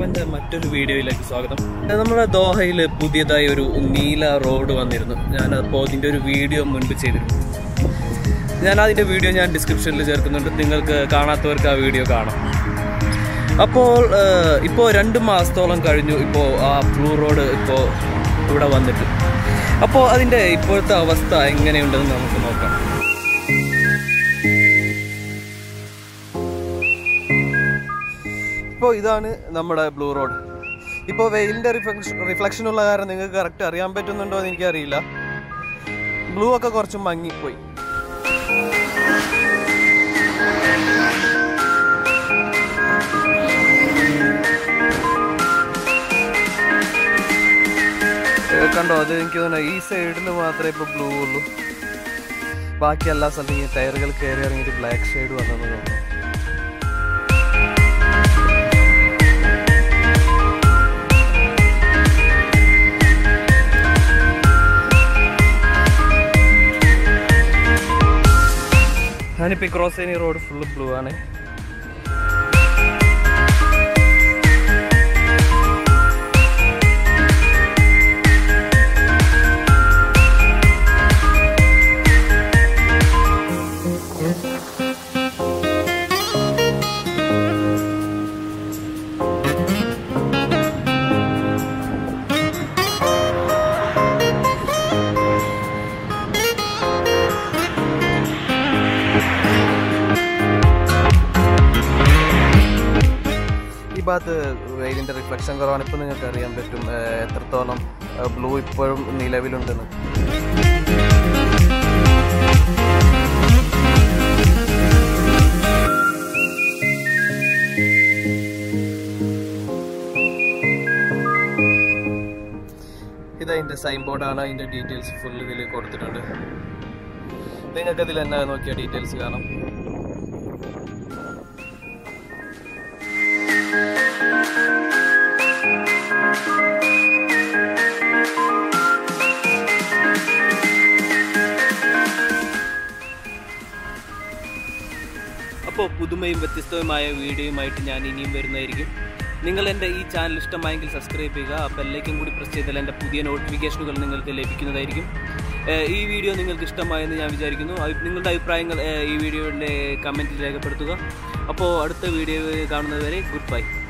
എൻ്റെ മറ്റൊരു വീഡിയോയിലേക്ക് സ്വാഗതം നമ്മുടെ ദോഹയിൽ പുതിയതായി ഒരു നീല റോഡ് വന്നിരുന്നു ഞാൻ അപ്പോൾ അതിൻ്റെ ഒരു വീഡിയോ മുൻപ് ചെയ്തിരുന്നു ഞാൻ അതിൻ്റെ വീഡിയോ ഞാൻ ഡിസ്ക്രിപ്ഷനിൽ ചേർക്കുന്നുണ്ട് നിങ്ങൾക്ക് കാണാത്തവർക്ക് ആ വീഡിയോ കാണാം അപ്പോൾ ഏഹ്, ഇപ്പോൾ രണ്ട് മാസത്തോളം കഴിഞ്ഞു ഇപ്പോൾ ആ ബ്ലൂ റോഡ് ഇപ്പോൾ ഇവിടെ വന്നിട്ട് അപ്പോൾ അതിൻ്റെ ഇപ്പോഴത്തെ അവസ്ഥ എങ്ങനെയുണ്ടെന്ന് നമുക്ക് നോക്കാം ഇപ്പോൾ ഇതാണ് നമ്മുടെ ബ്ലൂ റോഡ് ഇപ്പോൾ വെയിലിൻ്റെ റിഫ്ലക്ഷൻ റിഫ്ലക്ഷൻ ഉള്ള കാരണം നിങ്ങൾക്ക് കറക്റ്റ് അറിയാൻ പറ്റുന്നുണ്ടോ എന്ന് എനിക്കറിയില്ല ബ്ലൂ ഒക്കെ കുറച്ച് മങ്ങിപ്പോയി ഏ, കണ്ടോ അത് എനിക്ക് തോന്നുന്നു ഈ സൈഡിൽ മാത്രമേ ഇപ്പോൾ ബ്ലൂ ഉള്ളൂ ബാക്കി എല്ലാ സ്ഥലത്തും ഈ ടയറുകൾ കയറി ഇറങ്ങിയിട്ട് ബ്ലാക്ക് ഷെയ്ഡ് വന്നെന്ന് തോന്നുന്നു ഞാനിപ്പോൾ ഈ ക്രോസ് ചെയ്യുന്ന റോഡ് ഫുള്ള് ബ്ലൂ ആണ് ഈ ഭാഗത്ത് വെയിലിൻ്റെ റിഫ്ലക്ഷൻ കുറവാണ് ഇപ്പോൾ നിങ്ങൾക്ക് അറിയാൻ പറ്റും ഏഹ്, എത്രത്തോളം ബ്ലൂ ഇപ്പോഴും നിലവിലുണ്ടെന്ന് ഇതതിൻ്റെ സൈൻ ബോർഡാണ് അതിൻ്റെ ഡീറ്റെയിൽസ് ഫുൾ ഇതിൽ കൊടുത്തിട്ടുണ്ട് നിങ്ങൾക്ക് ഇതിൽ എന്നാ നോക്കിയ ഡീറ്റെയിൽസ് കാണാം അപ്പോൾ പുതുമയും വ്യത്യസ്തവുമായ വീഡിയോയുമായിട്ട് ഞാൻ ഇനിയും വരുന്നതായിരിക്കും നിങ്ങൾ എൻ്റെ ഈ ചാനൽ ഇഷ്ടമായെങ്കിൽ സബ്സ്ക്രൈബ് ചെയ്യുക ആ ബെല്ലൈക്കും കൂടി പ്രസ് ചെയ്താൽ എൻ്റെ പുതിയ നോട്ടിഫിക്കേഷനുകൾ നിങ്ങൾക്ക് ലഭിക്കുന്നതായിരിക്കും ഏഹ് ഈ വീഡിയോ നിങ്ങൾക്ക് ഇഷ്ടമായെന്ന് ഞാൻ വിചാരിക്കുന്നു അഭി- നിങ്ങളുടെ അഭിപ്രായങ്ങൾ ഏഹ് ഈ വീഡിയോയുടെ കമൻറ്റിൽ രേഖപ്പെടുത്തുക അപ്പോൾ അടുത്ത വീഡിയോ കാണുന്നതുവരെ ഗുഡ് ബൈ